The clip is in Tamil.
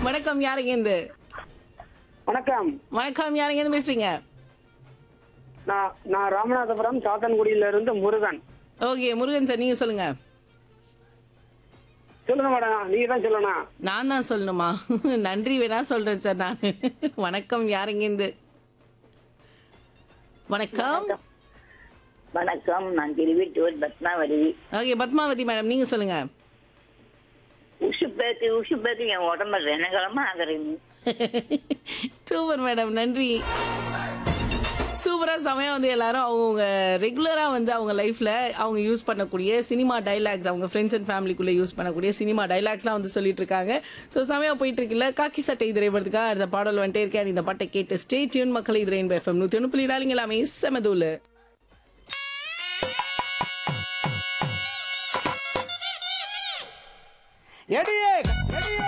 வணக்கம் யாருங்க இருந்து வணக்கம் வணக்கம் யாருங்க இருந்து பேசுறீங்க நான் நான் ராமநாதபுரம் சாத்தன்குடியில இருந்து முருகன் ஓகே முருகன் சார் நீங்க சொல்லுங்க சொல்லுங்க மேடம் நீங்க தான் சொல்லணும் நான் தான் சொல்லணுமா நன்றி வேணா சொல்றேன் சார் நான் வணக்கம் யாருங்க இருந்து வணக்கம் வணக்கம் நான் திருவிட்டூர் பத்மாவதி ஓகே பத்மாவதி மேடம் நீங்க சொல்லுங்க உஷு பேத்து உஷு பேத்து என் உடம்பு ரணகலமா ஆகுறீங்க சூப்பர் மேடம் நன்றி சூப்பரா செமையா வந்து எல்லாரும் அவங்க ரெகுலரா வந்து அவங்க லைஃப்ல அவங்க யூஸ் பண்ணக்கூடிய சினிமா டைலாக்ஸ் அவங்க ஃப்ரெண்ட்ஸ் அண்ட் ஃபேமிலிக்குள்ள யூஸ் பண்ணக்கூடிய சினிமா டைலாக்ஸ்லாம் வந்து சொல்லிட்டு இருக்காங்க ஸோ செமையா போயிட்டு இருக்குல்ல காக்கி சட்டை திரைப்படத்துக்காக அந்த பாடல் வந்துட்டே இருக்கேன் இந்த பாட்டை கேட்டு ஸ்டே டியூன் மக்கள் இது ரெயின் எஃப்எம் நூத்தி ஒன்று புள்ளி நாலுங்க எல்லாமே செமதூலு எடியே